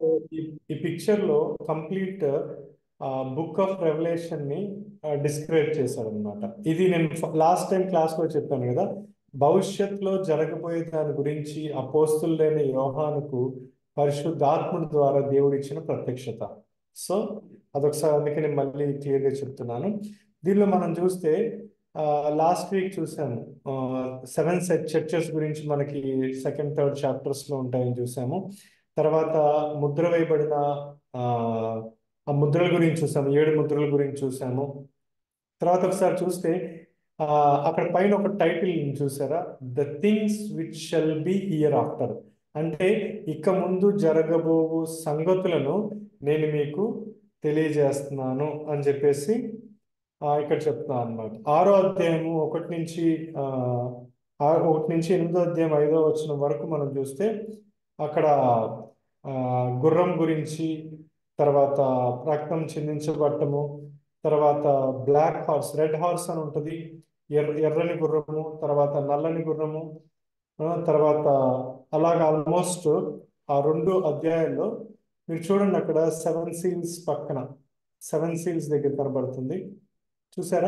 ఈ ఈ పిక్చర్ లో కంప్లీట్ బుక్ ఆఫ్ రెవల్యూషన్ ని డిస్క్రైబ్ చేశాడు అనమాట ఇది నేను లాస్ట్ టైం క్లాస్ లో చెప్పాను కదా భవిష్యత్తులో జరగబోయే దాని గురించి అపోస్తులైన యోహానుకు పరిశుద్ధాత్ముడి ద్వారా దేవుడు ఇచ్చిన ప్రత్యక్షత సో అదొకసారి అందుకే నేను మళ్ళీ క్లియర్ గా చెప్తున్నాను దీనిలో మనం చూస్తే లాస్ట్ వీక్ చూసాము సెవెన్ సెట్ చర్చెస్ గురించి మనకి సెకండ్ థర్డ్ చాప్టర్స్ లో ఉంటాయని చూసాము తర్వాత ముద్ర వేయబడిన ఆ ఆ ముద్రల గురించి చూసాము ఏడు ముద్రల గురించి చూసాము తర్వాత ఒకసారి చూస్తే ఆ అక్కడ పైన ఒక టైటిల్ చూసారా the things which shall be hereafter అంటే ఇక ముందు జరగబోవు సంగతులను నేను మీకు తెలియజేస్తున్నాను అని చెప్పేసి ఆ, ఇక్కడ చెప్తున్నాను అనమాట ఆరో అధ్యాయము ఒకటి నుంచి ఆ ఆ- ఒకటి నుంచి ఎనిమిదో అధ్యాయం ఐదో వచ్చిన వరకు మనం చూస్తే అక్కడ ఆ, గుర్రం గురించి తర్వాత రక్తం చిందించబట్టము తర్వాత బ్లాక్ హార్స్ రెడ్ హార్స్ అని ఉంటుంది ఎర్ర ఎర్రని గుర్రము తర్వాత నల్లని గుర్రము ఆ, తర్వాత అలాగ ఆల్మోస్ట్ ఆ రెండు అధ్యాయాల్లో మీరు చూడండి అక్కడ సెవెన్ సీల్స్ పక్కన సెవెన్ సీల్స్ దగ్గర కనబడుతుంది చూసారా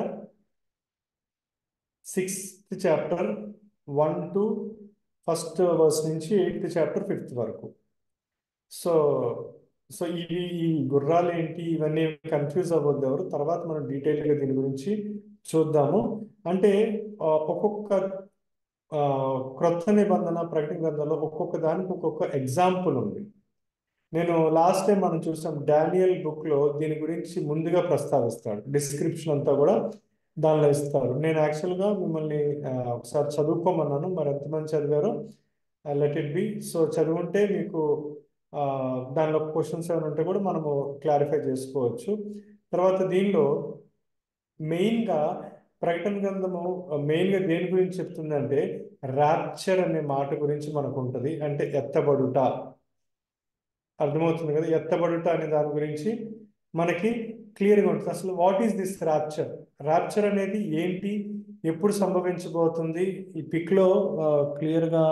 sixth chapter one to first verse నుంచి ఎయిత్ చాప్టర్ ఫిఫ్త్ వరకు సో సో ఇవి ఈ గుర్రాలు ఏంటి ఇవన్నీ కన్ఫ్యూజ్ అవ్వద్దు ఎవరు తర్వాత మనం డీటెయిల్గా దీని గురించి చూద్దాము అంటే ఆ, ఒక్కొక్క ఆ, క్రొత్త నిబంధన ప్రకటన గ్రంథంలో ఒక్కొక్క దానికి ఒక్కొక్క ఎగ్జాంపుల్ ఉంది నేను లాస్ట్ టైం మనం చూసాం డానియల్ బుక్ లో దీని గురించి ముందుగా ప్రస్తావిస్తాడు డిస్క్రిప్షన్ అంతా కూడా దానిలో ఇస్తారు నేను యాక్చువల్ గా మిమ్మల్ని ఆ, ఒకసారి చదువుకోమన్నాను మరి ఎంతమంది చదివారో లెట్ ఇట్ బి సో చదువుంటే మీకు ఆ, దానిలో క్వశ్చన్స్ ఏమైనా ఉంటే కూడా మనము క్లారిఫై చేసుకోవచ్చు తర్వాత దీనిలో మెయిన్ గా ప్రకటన గ్రంథము మెయిన్ గా దేని గురించి చెప్తుందంటే ర్యాప్చర్ అనే మాట గురించి మనకు ఉంటుంది అంటే ఎత్తబడుట అర్థమవుతుంది కదా ఎత్తబడుట అనే దాని గురించి మనకి క్లియర్గా ఉంటుంది అసలు what is this rapture rapture అనేది ఏంటి ఎప్పుడు సంభవించబోతుంది ఈ పిక్ లో క్లియర్గా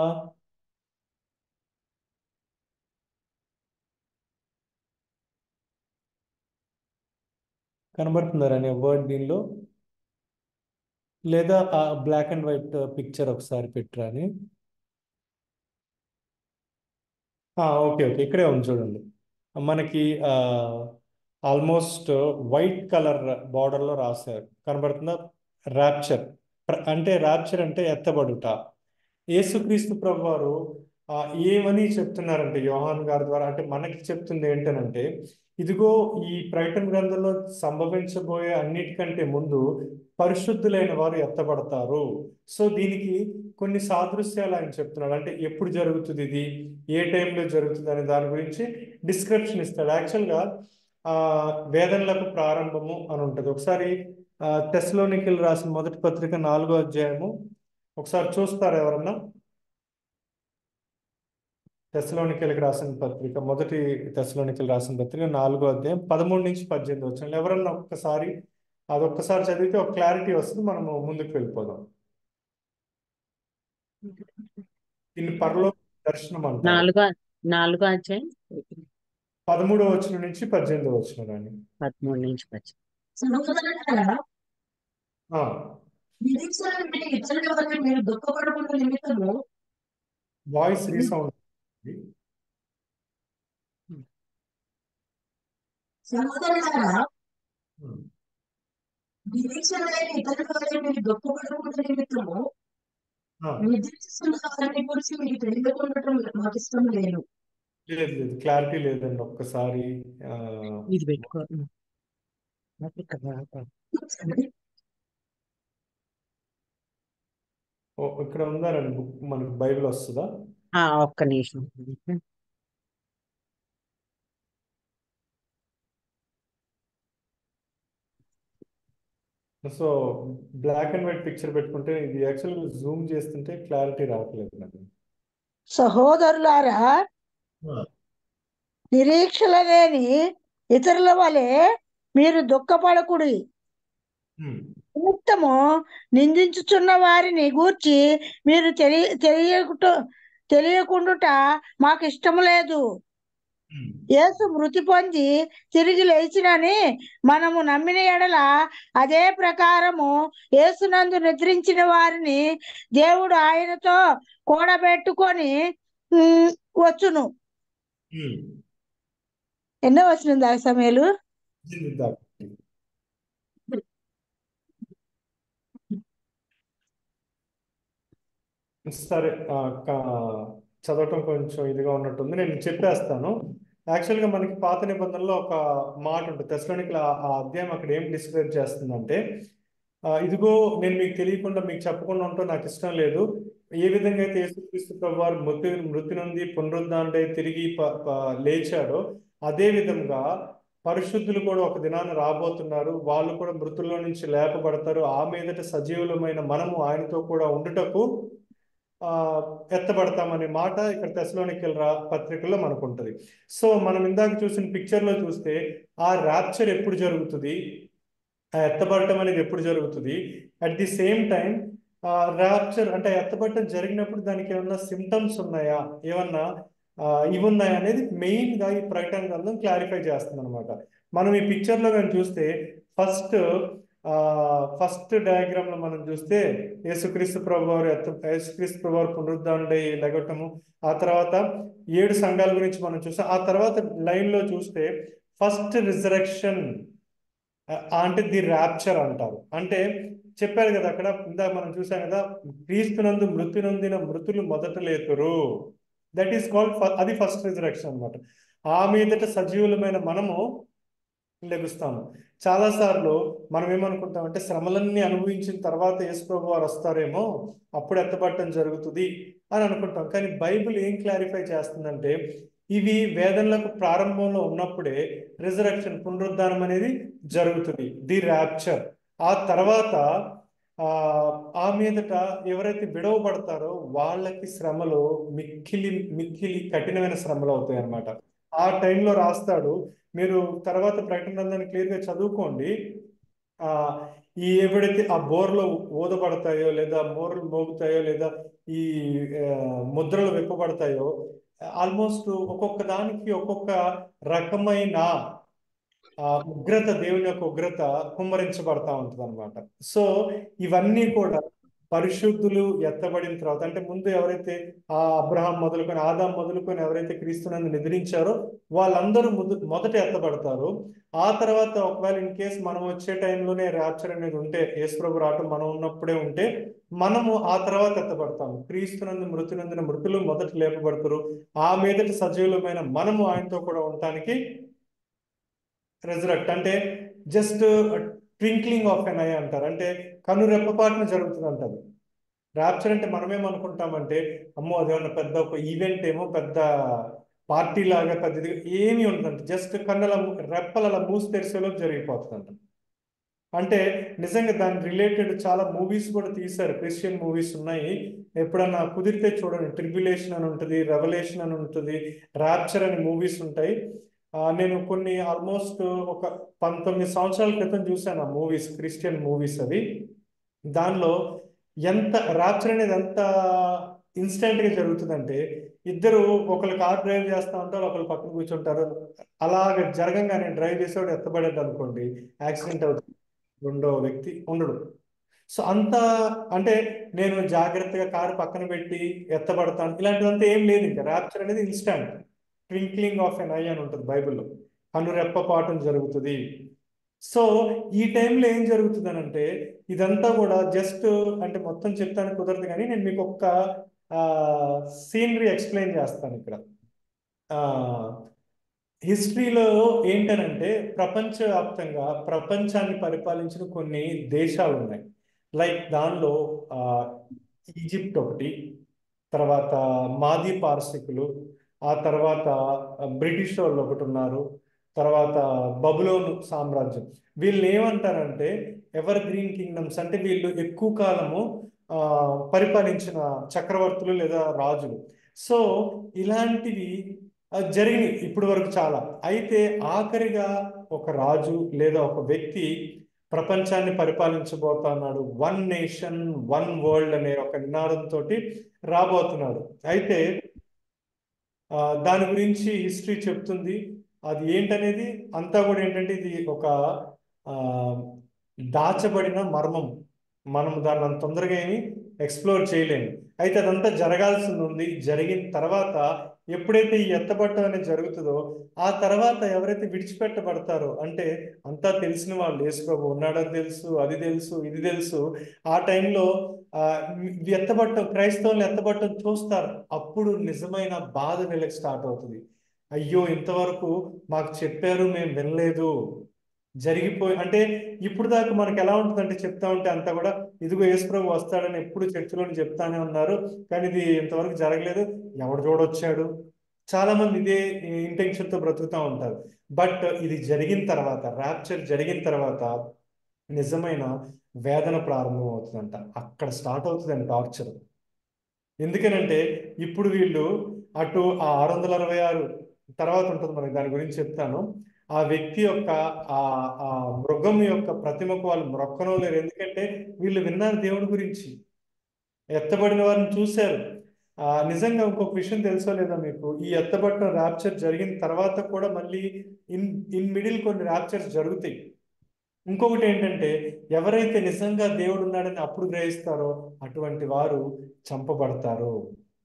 కనబడుతుందా అనే వర్డ్ దీనిలో లేదా ఆ బ్లాక్ అండ్ వైట్ పిక్చర్ ఒకసారి పెట్టరా అని ఓకే ఓకే ఇక్కడే ఉంది చూడండి మనకి ఆల్మోస్ట్ వైట్ కలర్ బార్డర్లో రాశారు కనబడుతుందా ర్యాప్చర్ అంటే ర్యాప్చర్ అంటే ఎత్తబడుట యేసుక్రీస్తు ప్రభు వారు ఆ, ఏమని చెప్తున్నారంటే యోహాన్ గారి ద్వారా అంటే మనకి చెప్తుంది ఏంటనంటే ఇదిగో ఈ ప్రకటన గ్రంథంలో సంభవించబోయే అన్నిటికంటే ముందు పరిశుద్ధులైన వారు ఎత్తబడతారు సో దీనికి కొన్ని సాదృశ్యాలు ఆయన చెప్తున్నాడు అంటే ఎప్పుడు జరుగుతుంది ఇది ఏ టైంలో జరుగుతుంది అనే దాని గురించి డిస్క్రిప్షన్ ఇస్తాడు యాక్చువల్గా ఆ వేదనలకు ప్రారంభము అని ఉంటుంది ఒకసారి టెస్లోనికల్ రాసిన మొదటి పత్రిక నాలుగో అధ్యాయము ఒకసారి చూస్తారా ఎవరన్నా తెస్సలోనికలకు రాసిన పత్రిక మొదటి తెస్సలోనికలు రాసిన పత్రిక నాలుగో అధ్యాయం పదమూడు నుంచి పద్దెనిమిది వచ్చిన ఎవరన్నా ఒక్కసారి అది ఒక్కసారి చదివితే ఒక క్లారిటీ వస్తుంది మనము ముందుకు వెళ్ళిపోదాం దీన్ని పరలో దర్శనం అంటారు నాలుగో నాలుగో అధ్యాయం పదమూడో వచ్చిన నుంచి పద్దెనిమిదో వచ్చిన రాని పదమూడు నుంచి పచ్చి సహోదరులారా, ఆ, నిరీక్షణ విని ఇతరుల వలన మీరు దుఃఖపడకుండా నిమిత్తము వాయిస్ రీసౌండ్ సహోదరులారా నిరీక్షణ లేని ఇతరుల వలన మీరు దుఃఖపడకుండా నిమిత్తము నిద్రిస్తున్న వారిని గురించి మీకు తెలియకుండటం మాకు ఇష్టం లేదు లేదు లేదు క్లారిటీ లేదండి ఒక్కసారి ఆ, ఇది పెట్టుకో ఓ, ఇక్కడ ఉందారండి బుక్ మనకు బైబిల్ వస్తుందా ఆ, ఒక్క నిమిషం so black and white picture పెట్టుకుంటే ఇది యాక్చువల్గా జూమ్ చేస్తుంటే క్లారిటీ రావట్లేదు నాకు సహోదరులారా నిరీక్షణ లేని ఇతరుల వలె మీరు దుఃఖపడకుడి హ్మ్. నిమిత్తము నిందించుచున్న వారిని గూర్చి మీరు తెలియ తెలియకుట తెలియకుండుట మాకు ఇష్టము లేదు యేసు మృతి పొంది తిరిగి లేచినని మనము నమ్మిన ఎడల అదే ప్రకారము యేసునందు నిద్రించిన వారిని దేవుడు ఆయనతో కూడబెట్టుకొని ఉమ్, వచ్చును ఉమ్. ఎన్నో వచ్చిన ఆ సమయాలు ఇది దాకా. సరే ఆ, క- చదవటం కొంచెం ఇదిగా ఉన్నట్టుంది నేను చెప్పేస్తాను యాక్చువల్గా మనకి పాత నిబంధనలో ఒక మాట ఉంటుంది తెస్సలోనికల ఆ అధ్యాయం అక్కడ ఏం డిస్క్రైబ్ చేస్తుందంటే ఆ, ఇదిగో నేను మీకు తెలియకుండా మీకు చెప్పకుండా ఉంటే నాకు ఇష్టం లేదు ఏ విధంగా అయితే యేసుక్రీస్తు ప్రభు వారు మృతి మృతి నుండి పునరుద్ధాండే తిరిగి ప- ప- లేచాడో అదే విధంగా పరిశుద్ధులు కూడా ఒక దినాన్ని రాబోతున్నారు వాళ్ళు కూడా మృతుల్లో నుంచి లేపబడతారు ఆ మీదట సజీవులమైన మనము ఆయనతో కూడా ఉండుటకు ఆ ఎత్తబడతామనే మాట ఇక్కడ తెసలోనికల్ రా పత్రికలో మనకు ఉంటుంది సో మనం ఇందాక చూసిన పిక్చర్ లో చూస్తే ఆ ర్యాప్చర్ ఎప్పుడు జరుగుతుంది ఆ ఎత్తబడటం అనేది ఎప్పుడు జరుగుతుంది at the same time rapture అంటే ఆ ఎత్తబడటం జరిగినప్పుడు దానికి ఏమన్నా సిమ్టమ్స్ ఉన్నాయా ఏమన్నా ఆ, ఇవి ఉన్నాయా అనేది మెయిన్ గా ఈ ప్రకటన గ్రంథం క్లారిఫై చేస్తుంది అనమాట మనం ఈ పిక్చర్ లో కానీ చూస్తే ఫస్ట్ ఫస్ట్ డయాగ్రామ్ లో మనం చూస్తే యేసుక్రీస్తు ప్రభు వారు ఎత్త యేసుక్రీస్తు ప్రభు వారు పునరుద్ధానుడై లెగటము ఆ తర్వాత ఏడు సంఘాల గురించి మనం చూస్తాం ఆ తర్వాత లైన్ లో చూస్తే ఫస్ట్ రిజరక్షన్ అంటే ది ర్యాప్చర్ అంటారు అంటే చెప్పారు కదా అక్కడ ఇందాక మనం చూసాం కదా క్రీస్తునందు మృతి నొందిన మృతులు మొదట లేతురు దట్ ఈస్ కాల్డ్ అది ఫస్ట్ రిజరక్షన్ అన్నమాట ఆ మీదట సజీవులమైన మనము లెగుస్తాము చాలా సార్లు మనం ఏమనుకుంటాం అంటే శ్రమలన్నీ అనుభవించిన తర్వాత యేసుప్రభు వారు వస్తారేమో అప్పుడు ఎత్తబడటం జరుగుతుంది అని అనుకుంటాం కానీ బైబిల్ ఏం క్లారిఫై చేస్తుందంటే ఇవి వేదనలకు ప్రారంభంలో ఉన్నప్పుడే రిజరక్షన్ పునరుద్ధానం అనేది జరుగుతుంది ది ర్యాప్చర్ ఆ తర్వాత ఆ ఆ మీదట ఎవరైతే విడవబడతారో వాళ్ళకి శ్రమలు మిక్కిలి మిక్కిలి కఠినమైన శ్రమలు అవుతాయి అన్నమాట ఆ టైంలో రాస్తాడు మీరు తర్వాత ప్రకటన గ్రంథాన్ని క్లియర్ గా చదువుకోండి ఆ ఈ ఎప్పుడైతే ఆ బోర్లు ఊదబడతాయో లేదా మోర్లు మోగుతాయో లేదా ఈ ఆ, ముద్రలు విప్పబడతాయో ఆల్మోస్ట్ ఒక్కొక్క దానికి ఒక్కొక్క రకమైన ఆ ఉగ్రత దేవుని యొక్క ఉగ్రత కుమ్మరించబడతా ఉంటుంది అనమాట సో ఇవన్నీ కూడా పరిశుద్ధులు ఎత్తబడిన తర్వాత అంటే ముందు ఎవరైతే ఆ అబ్రహాం మొదలుకొని ఆదాం మొదలుకొని ఎవరైతే క్రీస్తునందు నిద్రించారో వాళ్ళందరూ ముందు మొదట ఎత్తబడతారు ఆ తర్వాత ఒకవేళ ఇన్ కేస్ మనం వచ్చే టైంలోనే ర్యాప్చర్ అనేది ఉంటే యేసుప్రభు రావటం మనం ఉన్నప్పుడే ఉంటే మనము ఆ తర్వాత ఎత్తబడతాము క్రీస్తునందు మృతి నందిన మృతులు మొదట లేపబడతారు ఆ మీదట సజీవులమైన మనము ఆయనతో కూడా ఉండటానికి రెజరక్ట్ అంటే just twinkling of an eye అంటారు అంటే కను రెప్పపాటున జరుగుతుంది అంటారు ర్యాప్చర్ అంటే మనమేమనుకుంటామంటే అమ్మో అదేమన్నా పెద్ద ఒక ఈవెంట్ ఏమో పెద్ద పార్టీ లాగా పెద్దది ఏమీ ఉండదంట జస్ట్ కన్నుల రెప్పలు అలా మూసి తెరిసేలోపు జరిగిపోతుందంట అంటే నిజంగా దాని రిలేటెడ్ చాలా మూవీస్ కూడా తీశారు క్రిస్టియన్ మూవీస్ ఉన్నాయి ఎప్పుడన్నా కుదిరితే చూడండి ట్రిబ్యులేషన్ అని ఉంటుంది రెవల్యూషన్ అని ఉంటుంది ర్యాప్చర్ అని మూవీస్ ఉంటాయి ఆ, నేను కొన్ని ఆల్మోస్ట్ ఒక పంతొమ్మిది సంవత్సరాల క్రితం చూశాను ఆ మూవీస్ క్రిస్టియన్ మూవీస్ అవి దానిలో ఎంత ర్యాప్చర్ అనేది ఎంత ఇన్స్టెంట్ గా జరుగుతుందంటే ఇద్దరు ఒకరు కార్ డ్రైవ్ చేస్తా ఉంటారు ఒకరు పక్కన కూర్చుంటారు అలాగ జరగంగానే డ్రైవ్ చేసేవాడు ఎత్తబడేది అనుకోండి యాక్సిడెంట్ అవుతుంది రెండో వ్యక్తి ఉండడు సో అంత అంటే నేను జాగ్రత్తగా కారు పక్కన పెట్టి ఎత్తబడతాను ఇలాంటిదంతా ఏం లేదు ఇంకా ర్యాప్చర్ అనేది instant twinkling of an eye అని ఉంటుంది బైబిల్లో కనురెప్పపాటం జరుగుతుంది సో ఈ టైంలో ఏం జరుగుతుంది అంటే ఇదంతా కూడా జస్ట్ అంటే మొత్తం చెప్తాను కుదరదు కానీ నేను మీకు ఒక్క సీనరీ ఎక్స్ప్లెయిన్ చేస్తాను ఇక్కడ హిస్టరీలో ఏంటనంటే ప్రపంచవ్యాప్తంగా ప్రపంచాన్ని పరిపాలించిన కొన్ని దేశాలు ఉన్నాయి లైక్ దానిలో ఆ, ఈజిప్ట్ ఒకటి తర్వాత మాది పార్సికులు ఆ తర్వాత బ్రిటిష్ వాళ్ళు ఒకటి ఉన్నారు తర్వాత బబులోను సామ్రాజ్యం వీళ్ళు ఏమంటారంటే ఎవర్ గ్రీన్ కింగ్డమ్స్ అంటే వీళ్ళు ఎక్కువ కాలము ఆ, పరిపాలించిన చక్రవర్తులు లేదా రాజులు సో ఇలాంటివి ఆ, జరిగినాయి ఇప్పటి వరకు చాలా అయితే ఆఖరిగా ఒక రాజు లేదా ఒక వ్యక్తి ప్రపంచాన్ని పరిపాలించబోతున్నాడు వన్ నేషన్ వన్ వరల్డ్ అనే ఒక నినాదంతో రాబోతున్నాడు అయితే ఆ, దాని గురించి హిస్టరీ చెప్తుంది అది ఏంటనేది అంతా కూడా ఏంటంటే ఇది ఒక ఆ, దాచబడిన మర్మం మనం దాన్ని అంత తొందరగా ఏమి ఎక్స్ప్లోర్ చేయలేము అయితే అదంతా జరగాల్సింది ఉంది జరిగిన తర్వాత ఎప్పుడైతే ఈ ఎత్తబట్టం అనేది జరుగుతుందో ఆ తర్వాత ఎవరైతే విడిచిపెట్టబడతారో అంటే అంతా తెలిసిన వాళ్ళు యేసుప్రభు ఉన్నాడని తెలుసు అది తెలుసు ఇది తెలుసు ఆ టైంలో ఆ, ఇవి ఎత్తబట్టం క్రైస్తవులు ఎత్తబట్టం చూస్తారు అప్పుడు నిజమైన బాధ వీళ్ళకి స్టార్ట్ అవుతుంది అయ్యో ఇంతవరకు మాకు చెప్పారు మేము వినలేదు జరిగిపోయి అంటే ఇప్పుడు దాకా మనకి ఎలా ఉంటుందంటే చెప్తా ఉంటే అంతా కూడా ఇదిగో యేసుప్రభు వస్తాడని ఎప్పుడు చర్చిలోని చెప్తానే ఉన్నారు కానీ ఇది ఇంతవరకు జరగలేదు ఎవడు చూడొచ్చాడు చాలా మంది ఇదే ఇంటెన్షన్ తో బ్రతుకుతూ ఉంటారు బట్ ఇది జరిగిన తర్వాత ర్యాప్చర్ జరిగిన తర్వాత నిజమైన వేదన ప్రారంభం అవుతుందంట అక్కడ స్టార్ట్ అవుతుందండి టార్చర్ ఎందుకనంటే ఇప్పుడు వీళ్ళు అటు ఆ ఆరు వందల అరవై ఆరు తర్వాత ఉంటుంది మనకి దాని గురించి చెప్తాను ఆ వ్యక్తి యొక్క ఆ ఆ మృగం యొక్క ప్రతిమకు వాళ్ళు మొక్కనో లేరు ఎందుకంటే వీళ్ళు విన్నారు దేవుడి గురించి ఎత్తబడిన వారిని చూశారు ఆ నిజంగా ఇంకొక విషయం తెలుసో లేదా మీకు ఈ ఎత్తబడిన ర్యాప్చర్ జరిగిన తర్వాత కూడా మళ్ళీ ఇన్ ఇన్ మిడిల్ కొన్ని ర్యాప్చర్స్ జరుగుతాయి ఇంకొకటి ఏంటంటే ఎవరైతే నిజంగా దేవుడు ఉన్నాడని అప్పుడు గ్రహిస్తారో అటువంటి వారు చంపబడతారు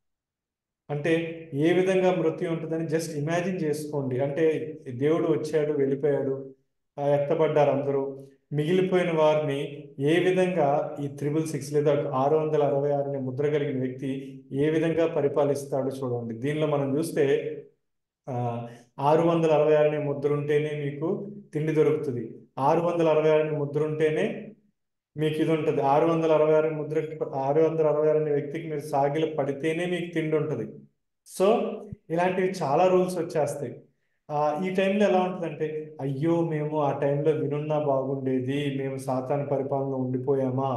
అంటే ఏ విధంగా మృత్యు ఉంటుందని జస్ట్ ఇమాజిన్ చేసుకోండి అంటే దేవుడు వచ్చాడు వెళ్ళిపోయాడు ఆ, ఎత్తబడ్డారు అందరూ మిగిలిపోయిన వారిని ఏ విధంగా ఈ త్రిబుల్ సిక్స్ లేదా ఆరు వందల అరవై ఆరుని ముద్ర కలిగిన వ్యక్తి ఏ విధంగా పరిపాలిస్తాడో చూడండి దీనిలో మనం చూస్తే ఆ, ఆరు వందల అరవై ఆరుని ముద్ర ఉంటేనే మీకు తిండి దొరుకుతుంది ఆరు వందల అరవై ఆరుని ముద్ర ఉంటేనే మీకు ఇది ఉంటుంది ఆరు వందల అరవై ఆరు ముద్ర ఆరు వందల అరవై ఆరు అనే వ్యక్తికి మీరు సాగిల పడితేనే మీకు తిండి ఉంటుంది సో ఇలాంటివి చాలా రూల్స్ వచ్చేస్తాయి ఆ, ఈ టైంలో ఎలా ఉంటుందంటే అయ్యో మేము ఆ టైంలో వినున్నా బాగుండేది మేము సాతాను పరిపాలన ఉండిపోయామా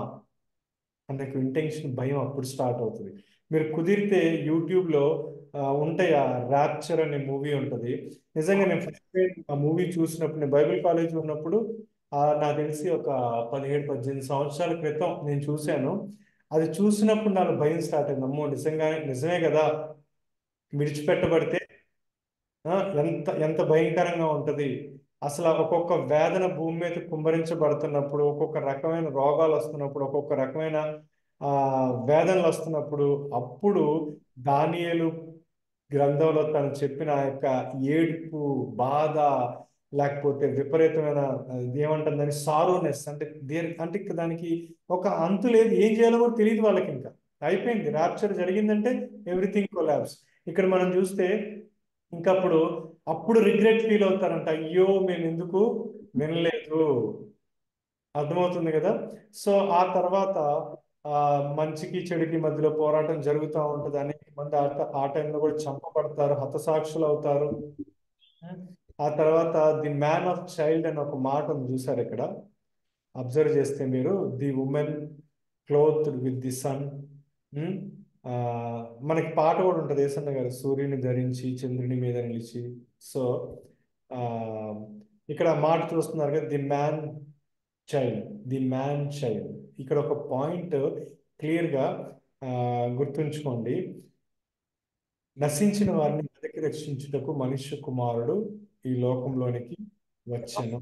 అనే ఇంటెన్షన్ భయం అప్పుడు స్టార్ట్ అవుతుంది మీరు కుదిరితే యూట్యూబ్లో ఆ, ఉంటాయి ఆ ర్యాప్చర్ అనే మూవీ ఉంటుంది నిజంగా నేను ఫస్ట్ టైం ఆ మూవీ చూసినప్పుడు నేను బైబిల్ కాలేజ్ ఉన్నప్పుడు ఆ, నాకు తెలిసి ఒక పదిహేడు పద్దెనిమిది సంవత్సరాల క్రితం నేను చూశాను అది చూసినప్పుడు నాకు భయం స్టార్ట్ అయింది అమ్మో నిజంగా నిజమే కదా విడిచిపెట్టబడితే ఆ, ఎంత ఎంత భయంకరంగా ఉంటది అసలు ఆ ఒక్కొక్క వేదన భూమి మీద కుమ్మరించబడుతున్నప్పుడు ఒక్కొక్క రకమైన రోగాలు వస్తున్నప్పుడు ఒక్కొక్క రకమైన ఆ వేదనలు వస్తున్నప్పుడు అప్పుడు దానియేలు గ్రంథంలో తను చెప్పిన ఆ యొక్క ఏడుపు బాధ లేకపోతే విపరీతమైన ఆ, ఇది ఏమంటుందని సారోనెస్ అంటే దేర్ అంటే ఇక దానికి ఒక అంతు లేదు ఏం చేయాలో కూడా తెలియదు వాళ్ళకి ఇంకా అయిపోయింది ర్యాప్చర్ జరిగిందంటే ఎవ్రీథింగ్ కొలాబ్స్ ఇక్కడ మనం చూస్తే ఇంకప్పుడు అప్పుడు రిగ్రెట్ ఫీల్ అవుతారంట అయ్యో మేము ఎందుకు వినలేదు అర్థమవుతుంది కదా సో ఆ తర్వాత ఆ మంచికి చెడుకి మధ్యలో పోరాటం జరుగుతూ ఉంటుంది అనేక మంది ఆ ట- ఆ టైంలో కూడా చంపబడతారు హతసాక్షులు అవుతారు ఆ తర్వాత ది మ్యాన్ ఆఫ్ చైల్డ్ అని ఒక మాట ఉంది చూసారు ఇక్కడ అబ్జర్వ్ చేస్తే మీరు the woman clothed with the sun మనకి పాట కూడా ఉంటుంది ఏసన్న గారు సూర్యుని ధరించి చంద్రుని మీద నిలిచి సో ఆ ఇక్కడ మాట చూస్తున్నారు కదా the man child the man child ఇక్కడ ఒక పాయింట్ క్లియర్గా గుర్తుంచుకోండి నశించిన వారిని వెతికి రక్షించుటకు మనుష్య కుమారుడు ఈ లోకంలోనికి వచ్చాను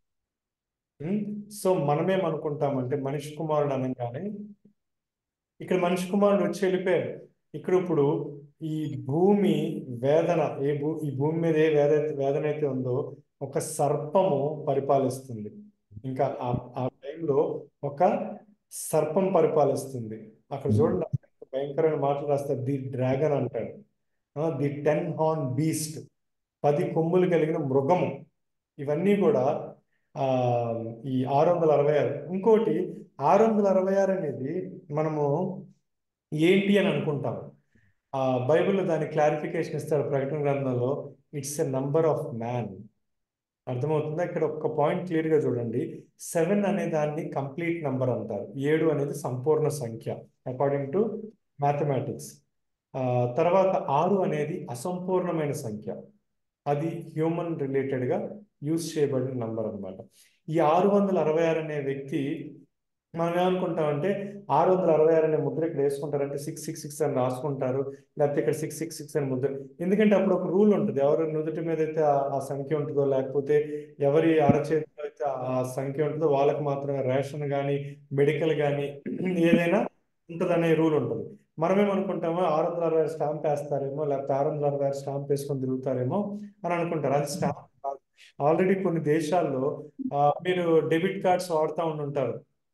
సో మనమేమనుకుంటామంటే మనిషి కుమారుడు అనగానే ఇక్కడ మనిషి కుమారుడు వచ్చి వెళ్ళిపోయాడు ఇక్కడ ఇప్పుడు ఈ భూమి వేదన ఏ భూ ఈ భూమి మీద ఏ వేద వేదన అయితే ఉందో ఒక సర్పము పరిపాలిస్తుంది ఇంకా ఆ ఆ టైంలో ఒక సర్పం పరిపాలిస్తుంది అక్కడ చూడండి ఎంత భయంకరమైన మాటలు రాస్తారు ది డ్రాగన్ అంటాడు ది టెన్ హార్న్ బీస్ట్ పది కొమ్ములు కలిగిన మృగము ఇవన్నీ కూడా ఆ ఈ ఆరు వందల అరవై ఆరు ఇంకోటి ఆరు వందల అరవై ఆరు అనేది మనము ఏంటి అని అనుకుంటాం ఆ బైబిల్లో దాని క్లారిఫికేషన్ ఇస్తాడు ప్రకటన గ్రంథంలో it's a number of man అర్థమవుతుందా ఇక్కడ ఒక్క పాయింట్ క్లియర్ గా చూడండి సెవెన్ అనే దాన్ని కంప్లీట్ నంబర్ అంటారు ఏడు అనేది సంపూర్ణ సంఖ్య అకార్డింగ్ టు మ్యాథమెటిక్స్ తర్వాత ఆరు అనేది అసంపూర్ణమైన సంఖ్య అది హ్యూమన్ రిలేటెడ్ గా యూజ్ చేయబడిన నంబర్ అన్నమాట ఈ ఆరు వందల అరవై ఆరు అనే వ్యక్తి మనం ఏమనుకుంటామంటే ఆరు వందల అరవై ఆరు అనే ముద్ర ఇక్కడ వేసుకుంటారంటే సిక్స్ సిక్స్ సిక్స్ అని రాసుకుంటారు లేకపోతే ఇక్కడ సిక్స్ సిక్స్ సిక్స్ అని ముద్ర ఎందుకంటే అప్పుడు ఒక రూల్ ఉంటుంది ఎవరు నుదుటి మీద అయితే ఆ- ఆ సంఖ్య ఉంటుందో లేకపోతే ఎవరి అరచేతిలో అయితే ఆ సంఖ్య ఉంటుందో వాళ్ళకి మాత్రమే రేషన్ కానీ మెడికల్ కానీ ఏదైనా ఉంటుందనే రూల్ ఉంటుంది మనమేమనుకుంటామో ఆరు వందల అరవై ఆరు స్టాంప్ వేస్తారేమో లేకపోతే ఆరు వందల అరవై ఆరు స్టాంప్ వేసుకొని తిరుగుతారేమో అని అనుకుంటారు అది స్టాంప్ కాదు ఆల్రెడీ కొన్ని దేశాల్లో ఆ, మీరు డెబిట్ కార్డ్స్ వాడుతూ ఉండుంటారు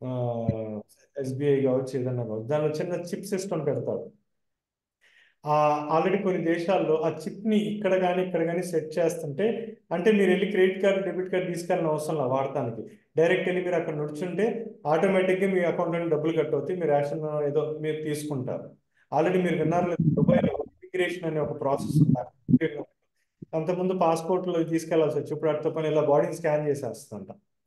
ఎస్బీఐ కావచ్చు ఏదన్నా కావచ్చు దానిలో చిన్న చిప్ సిస్టమ్ పెడతారు ఆ ఆల్రెడీ కొన్ని దేశాల్లో ఆ చిప్ ని ఇక్కడ కానీ ఇక్కడ కానీ సెట్ చేస్తుంటే అంటే మీరు వెళ్ళి క్రెడిట్ కార్డ్ డెబిట్ కార్డ్ తీసుకెళ్ళిన అవసరం లేదు వాడటానికి డైరెక్ట్ వెళ్ళి మీరు అక్కడ నడుచుంటే ఆటోమేటిక్గా మీ అకౌంట్ నుండి డబ్బులు కట్ అవుతాయి మీరు రేషన్ ఏదో మీరు తీసుకుంటారు ఆల్రెడీ మీరు విన్నారు లేదు దుబాయ్లో ఇమిగ్రేషన్ అనే ఒక ప్రాసెస్ ఉంది అంతకుముందు passport లో తీసుకెళ్లాల్సి వచ్చి ఇప్పుడు అటు పని ఇలా బాడీని స్కాన్ చేసేస్తుంట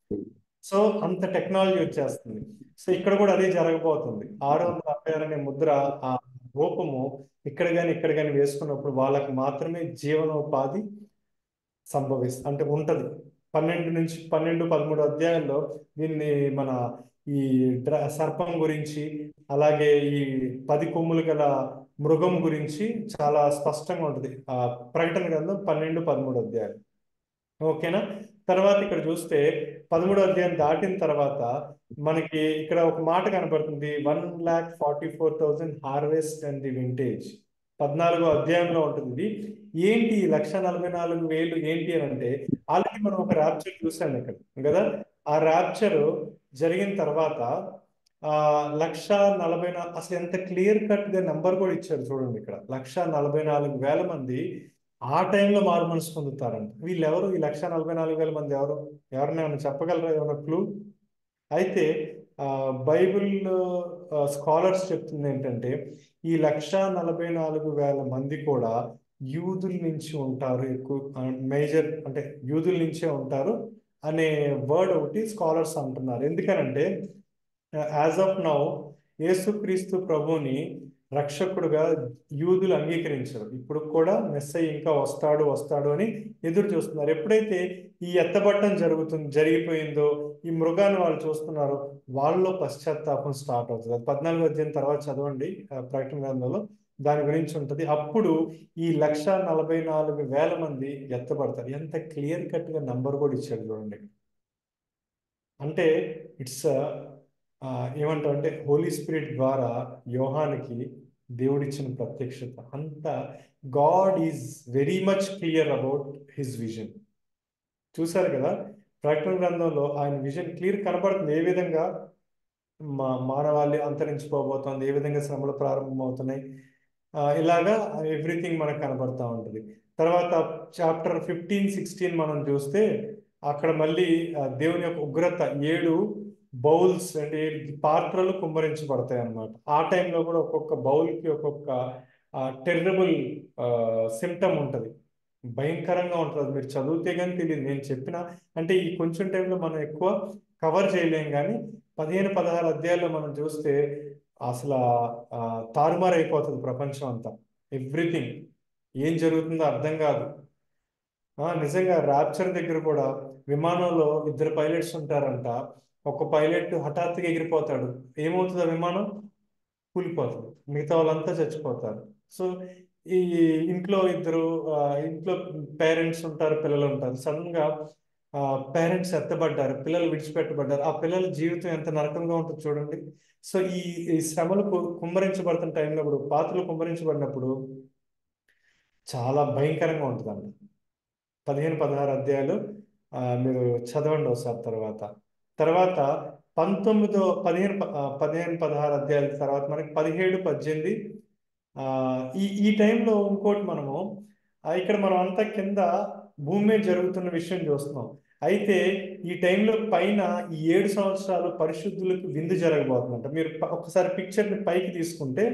సో అంత టెక్నాలజీ వచ్చేస్తుంది సో ఇక్కడ కూడా అదే జరగబోతుంది ఆరు వందల అరవై ఆరు అనే ముద్ర ఆ రూపము ఇక్కడ కానీ ఇక్కడ కానీ వేసుకున్నప్పుడు వాళ్ళకి మాత్రమే జీవనోపాధి సంభవిస్తుంది అంటే ఉంటది పన్నెండు నుంచి పన్నెండు పదమూడు అధ్యాయాల్లో దీన్ని మన ఈ డ్ర సర్పం గురించి అలాగే ఈ పది కొమ్ములు గల మృగం గురించి చాలా స్పష్టంగా ఉంటుంది ఆ ప్రకటన గ్రంథం పన్నెండు పదమూడు అధ్యాయాలు ఓకేనా తర్వాత ఇక్కడ చూస్తే పదమూడో అధ్యాయం దాటిన తర్వాత మనకి ఇక్కడ ఒక మాట కనపడుతుంది one lakh forty four thousand harvest and the vintage పద్నాలుగో అధ్యాయంలో ఉంటుంది ఇది ఏంటి ఈ లక్ష నలభై నాలుగు వేలు ఏంటి అని అంటే ఆల్రెడీ మనం ఒక ర్యాప్చర్ చూసాం ఇక్కడ కదా ఆ ర్యాప్చర్ జరిగిన తర్వాత ఆ లక్ష నలభై నా అసలు ఎంత క్లియర్ కట్ గా నెంబర్ కూడా ఇచ్చారు చూడండి ఇక్కడ లక్ష నలభై నాలుగు వేల మంది ఆ టైంలో మారు మనసు పొందుతారంట వీళ్ళు ఎవరు ఈ లక్ష నలభై నాలుగు వేల మంది ఎవరు ఎవరిని ఏమైనా చెప్పగలరా ఏమైనా క్లూ అయితే ఆ, బైబిల్ స్కాలర్స్ చెప్తుంది ఏంటంటే ఈ లక్ష నలభై నాలుగు వేల మంది కూడా యూదుల నుంచి ఉంటారు ఎక్కువ మేజర్ అంటే యూదుల నుంచే ఉంటారు అనే వర్డ్ ఒకటి స్కాలర్స్ అంటున్నారు ఎందుకనంటే యాజ్ ఆఫ్ నౌ యేసుక్రీస్తు ప్రభుని రక్షకుడుగా యూదులు అంగీకరించరు ఇప్పుడు కూడా మెస్సయ్య ఇంకా వస్తాడు వస్తాడు అని ఎదురు చూస్తున్నారు ఎప్పుడైతే ఈ ఎత్తబట్టం జరుగుతుంది జరిగిపోయిందో ఈ మృగాన్ని వాళ్ళు చూస్తున్నారో వాళ్ళలో పశ్చాత్తాపం స్టార్ట్ అవుతుంది అది పద్నాలుగు అధ్యాయం తర్వాత చదవండి ఆ, ప్రకటన గ్రంథంలో దాని గురించి ఉంటుంది అప్పుడు ఈ లక్ష నలభై నాలుగు వేల మంది ఎత్తబడతారు ఎంత క్లియర్ కట్ గా నంబర్ కూడా ఇచ్చాడు చూడండి అంటే ఇట్స్ ఏమంటాం అంటే హోలీ స్పిరిట్ ద్వారా యోహానికి దేవుడిచ్చిన ప్రత్యక్షత అంత God is very much clear about his vision చూశారు కదా ప్రకటన గ్రంథంలో ఆయన విజన్ క్లియర్ కనబడుతుంది ఏ విధంగా మా మానవాళి అంతరించిపోబోతోంది ఏ విధంగా శ్రమలు ప్రారంభమవుతున్నాయి ఆ, ఇలాగా ఎవ్రీథింగ్ మనకు కనబడతా ఉంటుంది తర్వాత చాప్టర్ ఫిఫ్టీన్ సిక్స్టీన్ మనం చూస్తే అక్కడ మళ్ళీ ఆ, దేవుని యొక్క ఉగ్రత ఏడు బౌల్స్ అంటే ఏడు పాత్రలు కుమ్మరించబడతాయి అన్నమాట ఆ టైంలో కూడా ఒక్కొక్క బౌల్కి ఒక్కొక్క టెర్రబుల్ సిమ్టమ్ ఉంటుంది భయంకరంగా ఉంటుంది అది మీరు చదివితే కానీ తెలియదు నేను చెప్పిన అంటే ఈ కొంచెం టైంలో మనం ఎక్కువ కవర్ చేయలేం కానీ పదిహేను పదహారు అధ్యాయాల్లో మనం చూస్తే అసలు ఆ, తారుమారు అయిపోతుంది ప్రపంచం అంతా ఎవ్రీథింగ్ ఏం జరుగుతుందో అర్థం కాదు ఆ, నిజంగా ర్యాప్చర్ దగ్గర కూడా విమానంలో ఇద్దరు పైలట్స్ ఉంటారంట ఒక పైలట్ హఠాత్తుగా ఎగిరిపోతాడు ఏమవుతుంది ఆ విమానం కూలిపోతుంది మిగతా వాళ్ళంతా చచ్చిపోతారు సో ఈ ఇంట్లో ఇద్దరు ఆ, ఇంట్లో పేరెంట్స్ ఉంటారు పిల్లలు ఉంటారు సడన్ గా పేరెంట్స్ ఎత్తబడ్డారు పిల్లలు విడిచిపెట్టబడ్డారు ఆ పిల్లల జీవితం ఎంత నరకంగా ఉంటుంది చూడండి సో ఈ ఈ శ్రమలు కు- కుమ్మరించబడుతున్న టైంలో ఇప్పుడు పాత్రలు కుమ్మరించబడినప్పుడు చాలా భయంకరంగా ఉంటుందండి పదిహేను పదహారు అధ్యాయాలు ఆ, మీరు చదవండి ఒకసారి తర్వాత తర్వాత పంతొమ్మిదో పదిహేను ప- ఆ, పదిహేను పదహారు అధ్యాయాల తర్వాత మనకి పదిహేడు పద్దెనిమిది ఆ, ఈ ఈ టైంలో ఇంకోటి మనము ఆ, ఇక్కడ మనం అంతా కింద భూమి మీద జరుగుతున్న విషయం చూస్తున్నాం అయితే ఈ టైంలో పైన ఈ ఏడు సంవత్సరాలు పరిశుద్ధులకు విందు జరగబోతుందంట మీరు ప- ఒక్కసారి పిక్చర్ని పైకి తీసుకుంటే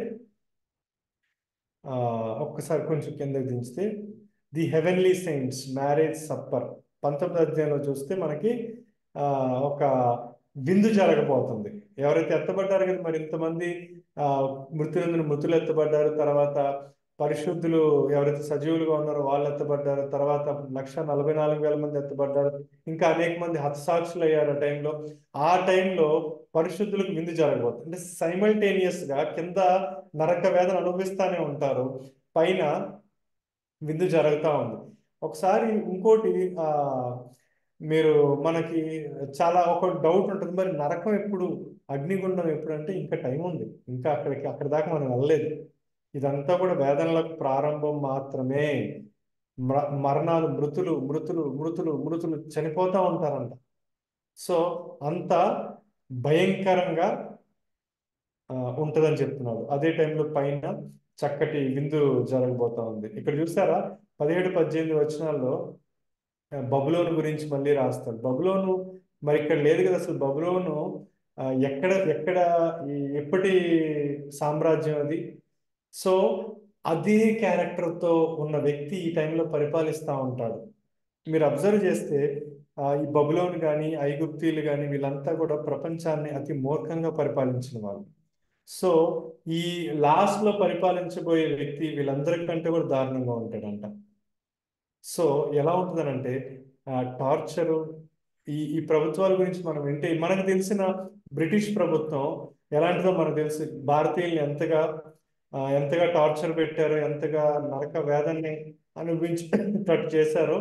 ఆ, ఒక్కసారి కొంచెం కిందకి దించితే the heavenly saints marriage supper పంతొమ్మిది అధ్యాయంలో చూస్తే మనకి ఆ, ఒక విందు జరగబోతుంది ఎవరైతే ఎత్తబడ్డారు కదా మరి ఇంతమంది ఆ, మృతులందరూ మృతులు ఎత్తబడ్డారు తర్వాత పరిశుద్ధులు ఎవరైతే సజీవులుగా ఉన్నారో వాళ్ళు ఎత్తబడ్డారు తర్వాత లక్ష నలభై నాలుగు వేల మంది ఎత్తబడ్డారు ఇంకా అనేక మంది హతసాక్షులు అయ్యారు ఆ టైంలో ఆ టైంలో పరిశుద్ధులకు విందు జరగబోతుంది అంటే సైమల్టేనియస్ గా కింద నరక వేదన అనుభవిస్తానే ఉంటారు పైన విందు జరుగుతూ ఉంది ఒకసారి ఇంకోటి ఆ మీరు మనకి చాలా ఒక డౌట్ ఉంటుంది మరి నరకం ఎప్పుడు అగ్నిగుండం ఎప్పుడు అంటే ఇంకా టైం ఉంది ఇంకా అక్కడికి అక్కడ దాకా మనం వెళ్ళలేదు ఇదంతా కూడా వేదనలకు ప్రారంభం మాత్రమే మ్ర మరణాలు మృతులు మృతులు మృతులు మృతులు చనిపోతూ ఉంటారంట సో అంత భయంకరంగా ఆ, ఉంటుందని చెప్తున్నాడు అదే టైంలో పైన చక్కటి విందు జరగబోతా ఉంది ఇక్కడ చూసారా పదిహేడు పద్దెనిమిది వచనాల్లో ఆ, బబులోను గురించి మళ్ళీ రాస్తాడు బబులోను మరి ఇక్కడ లేదు కదా అసలు బబులోను ఆ, ఎక్కడ ఎక్కడ ఈ ఎప్పటి సామ్రాజ్యం అది సో అదే క్యారెక్టర్తో ఉన్న వ్యక్తి ఈ టైంలో పరిపాలిస్తూ ఉంటాడు మీరు అబ్జర్వ్ చేస్తే ఆ, ఈ బబులోను కానీ ఐగుప్తీయులు కానీ వీళ్ళంతా కూడా ప్రపంచాన్ని అతి మూర్ఖంగా పరిపాలించిన వాళ్ళు సో ఈ లాస్ట్ లో పరిపాలించబోయే వ్యక్తి వీళ్ళందరికంటే కూడా దారుణంగా ఉంటాడంట సో ఎలా ఉంటుందనంటే టార్చరు ఈ ఈ ప్రభుత్వాల గురించి మనం వింటే మనకు తెలిసిన బ్రిటిష్ ప్రభుత్వం ఎలాంటిదో మనకు తెలుసు భారతీయుల్ని ఎంతగా ఆ, ఎంతగా టార్చర్ పెట్టారో ఎంతగా నరక వేదన్ని అనుభవించేటట్టు చేశారో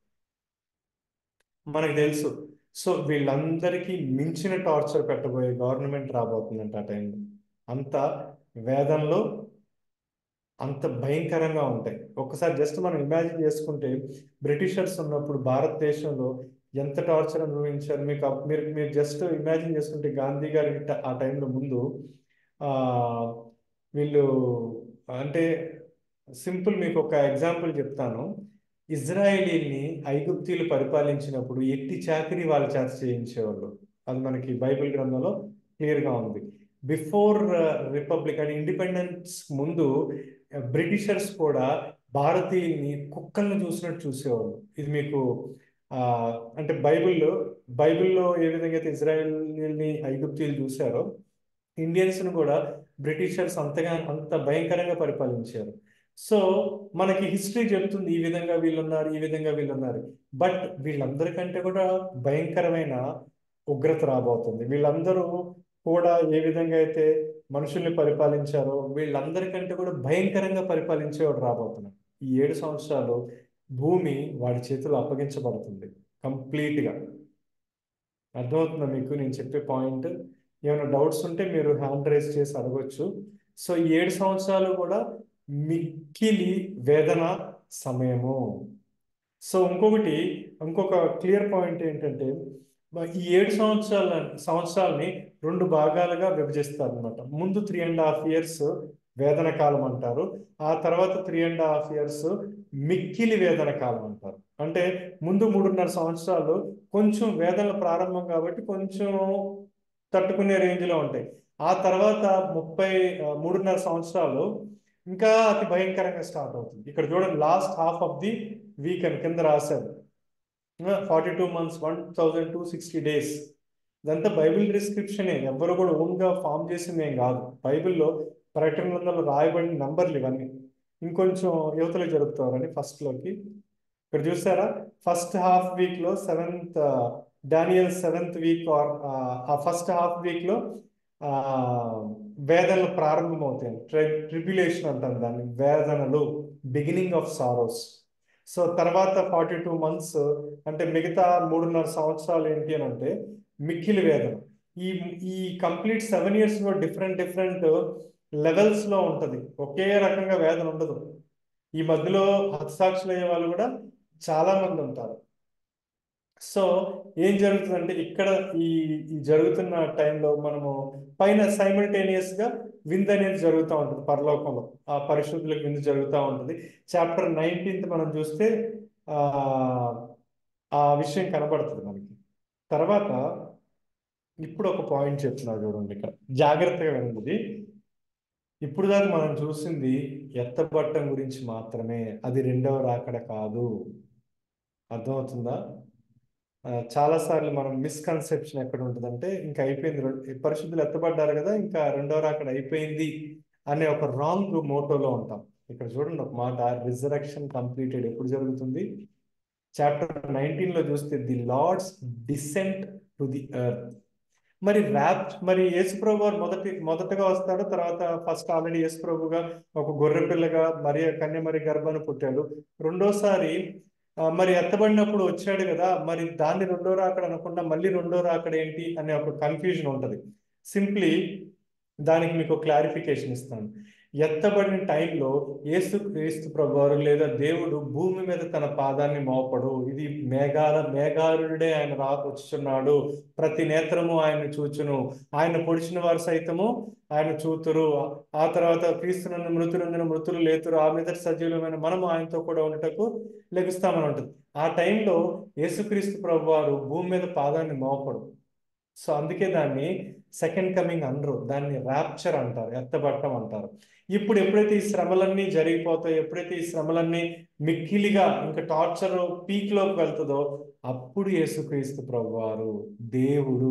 మనకు తెలుసు సో వీళ్ళందరికీ మించిన టార్చర్ పెట్టబోయే గవర్నమెంట్ రాబోతుందంట ఆ టైంలో అంత వేదంలో అంత భయంకరంగా ఉంటాయి ఒక్కసారి జస్ట్ మనం ఇమాజిన్ చేసుకుంటే బ్రిటిషర్స్ ఉన్నప్పుడు భారతదేశంలో ఎంత టార్చర్ అనుభవించారు మీకు అప్- మీరు మీరు జస్ట్ ఇమాజిన్ చేసుకుంటే గాంధీ గారి ట- ఆ టైంలో ముందు ఆ వీళ్ళు అంటే సింపుల్ మీకు ఒక ఎగ్జాంపుల్ చెప్తాను ఇజ్రాయేలీని ఐగుప్తీయులు పరిపాలించినప్పుడు ఎట్టి చాకరీ వాళ్ళ చేత చేయించేవాళ్ళు అది మనకి బైబిల్ గ్రంథంలో క్లియర్గా ఉంది బిఫోర్ రిపబ్లిక్ అండ్ ఇండిపెండెన్స్ ముందు బ్రిటిషర్స్ కూడా భారతీయుల్ని కుక్కల్ని చూసినట్టు చూసేవాళ్ళు ఇది మీకు ఆ, అంటే బైబిల్లో బైబిల్లో ఏ విధంగా అయితే ఇజ్రాయెల్ని ఐగుప్తీయులు చూశారో ఇండియన్స్ను కూడా బ్రిటిషర్స్ అంతగా అంత భయంకరంగా పరిపాలించారు సో మనకి హిస్టరీ చెప్తుంది ఈ విధంగా వీళ్ళు ఉన్నారు ఈ విధంగా వీళ్ళు ఉన్నారు బట్ వీళ్ళందరికంటే కూడా భయంకరమైన ఉగ్రత రాబోతుంది వీళ్ళందరూ కూడా ఏ విధంగా అయితే మనుషుల్ని పరిపాలించారో వీళ్ళందరికంటే కూడా భయంకరంగా పరిపాలించేవాడు రాబోతున్నాడు ఈ ఏడు సంవత్సరాలు భూమి వాడి చేతిలో అప్పగించబడుతుంది కంప్లీట్గా అర్థమవుతుందా మీకు నేను చెప్పే పాయింట్ ఏమైనా డౌట్స్ ఉంటే మీరు హ్యాండ్ రైజ్ చేసి అడగొచ్చు సో ఈ ఏడు సంవత్సరాలు కూడా మిక్కిలి వేదన సమయము సో ఇంకొకటి ఇంకొక క్లియర్ పాయింట్ ఏంటంటే మ- ఈ ఏడు సంవత్సరాల సంవత్సరాలని రెండు భాగాలుగా విభజిస్తారు అనమాట ముందు త్రీ అండ్ హాఫ్ ఇయర్స్ వేదన కాలం అంటారు ఆ తర్వాత త్రీ అండ్ హాఫ్ ఇయర్స్ మిక్కిలి వేదన కాలం అంటారు అంటే ముందు మూడున్నర సంవత్సరాలు కొంచెం వేదనలు ప్రారంభం కాబట్టి కొంచెం తట్టుకునే రేంజ్లో ఉంటాయి ఆ తర్వాత ముప్పై ఆ, మూడున్నర సంవత్సరాలు ఇంకా అతి భయంకరంగా స్టార్ట్ అవుతుంది ఇక్కడ చూడండి last half of the week అని కింద రాశారు forty two months one thousand two sixty days ఇదంతా బైబిల్ డిస్క్రిప్షనే ఎవరు కూడా ఓన్గా ఫామ్ చేసింది ఏం కాదు బైబిల్లో ప్రకటన గ్రంథంలో రాయబడిన నంబర్లు ఇవన్నీ ఇంకొంచెం యువతలో జరుపుతారని ఫస్ట్లోకి ఇక్కడ చూసారా ఫస్ట్ హాఫ్ వీక్లో seventh Daniel seventh week or ఆ ఫస్ట్ హాఫ్ వీక్లో వేదనలు ప్రారంభమవుతాయి ట్రి ట్రిబ్యులేషన్ అంటాం దాన్ని వేదనలు బిగినింగ్ ఆఫ్ సారోస్ సో తర్వాత ఫార్టీ టూ మంత్స్ అంటే మిగతా మూడున్నర సంవత్సరాలు ఏంటి అని అంటే మిక్కిలి వేదన ఈ ఈ కంప్లీట్ సెవెన్ ఇయర్స్ లో డిఫరెంట్ డిఫరెంట్ లెవెల్స్ లో ఉంటది ఒకే రకంగా వేదన ఉండదు ఈ మధ్యలో హతసాక్షులు అయ్యే వాళ్ళు కూడా చాలా మంది ఉంటారు సో ఏం జరుగుతుందంటే ఇక్కడ ఈ ఈ జరుగుతున్న టైంలో మనము పైన సైమల్టేనియస్ గా విందు అనేది జరుగుతూ ఉంటుంది పరలోకంలో ఆ పరిశుద్ధులకు విందు జరుగుతూ ఉంటుంది చాప్టర్ నైన్టీన్త్ మనం చూస్తే ఆ ఆ విషయం కనబడుతుంది మనకి తర్వాత ఇప్పుడు ఒక పాయింట్ చెప్తున్నా చూడండి ఇక్కడ జాగ్రత్తగా వినండి ఇప్పుడు దాకా మనం చూసింది ఎత్తబట్టం గురించి మాత్రమే అది రెండవ రాకడ కాదు అర్థమవుతుందా ఆ, చాలాసార్లు మనం మిస్కన్సెప్షన్ ఎక్కడ ఉంటుందంటే ఇంకా అయిపోయింది రెం- పరిశుద్ధులు ఎత్తబడ్డారు కదా ఇంకా రెండో రాకడ అయిపోయింది అనే ఒక రాంగ్ మోటోలో ఉంటాం ఇక్కడ చూడండి ఒక మాట రిజరక్షన్ కంప్లీటెడ్ ఎప్పుడు జరుగుతుంది చాప్టర్ నైన్టీన్ లో చూస్తే the Lord's descent to the earth మరి ర్యాప్ మరి యేసుప్రభు వారు మొదటి మొదటగా వస్తాడు తర్వాత ఫస్ట్ ఆల్రెడీ యేసుప్రభుగా ఒక గొర్రె పిల్లగా మరి కన్య మరి గర్భాన్ని పుట్టాడు రెండోసారి ఆ, మరి ఎత్తబడినప్పుడు వచ్చాడు కదా మరి దాన్ని రెండో రాకడ అనకుండా మళ్ళీ రెండో రాకడ ఏంటి అనే ఒక కన్ఫ్యూజన్ ఉంటది సింప్లీ దానికి మీకు క్లారిఫికేషన్ ఇస్తాను ఎత్తబడిన టైంలో యేసు క్రీస్తు ప్రభువారు లేదా దేవుడు భూమి మీద తన పాదాన్ని మోపడు ఇది మేఘాల మేఘారుడే ఆయన రా వచ్చుచున్నాడు ప్రతి నేత్రము ఆయన చూచును ఆయన పొడిచిన వారు సైతము ఆయన చూతురు ఆ తర్వాత క్రీస్తునందు మృతులందున మృతులు లేతురు ఆ మీద సజీవులమైన మనము ఆయనతో కూడా ఉండటకు లెగుస్తామని ఉంటుంది ఆ టైంలో యేసుక్రీస్తు ప్రభు వారు భూమి మీద పాదాన్ని మోపడు సో అందుకే దాన్ని సెకండ్ కమింగ్ అనరు దాన్ని ర్యాప్చర్ అంటారు ఎత్తబట్టం అంటారు ఇప్పుడు ఎప్పుడైతే ఈ శ్రమలన్నీ జరిగిపోతాయో ఎప్పుడైతే ఈ శ్రమలన్నీ మిక్కిలిగా ఇంకా టార్చర్ పీక్ లోకి వెళ్తుందో అప్పుడు యేసుక్రీస్తు ప్రభువారు దేవుడు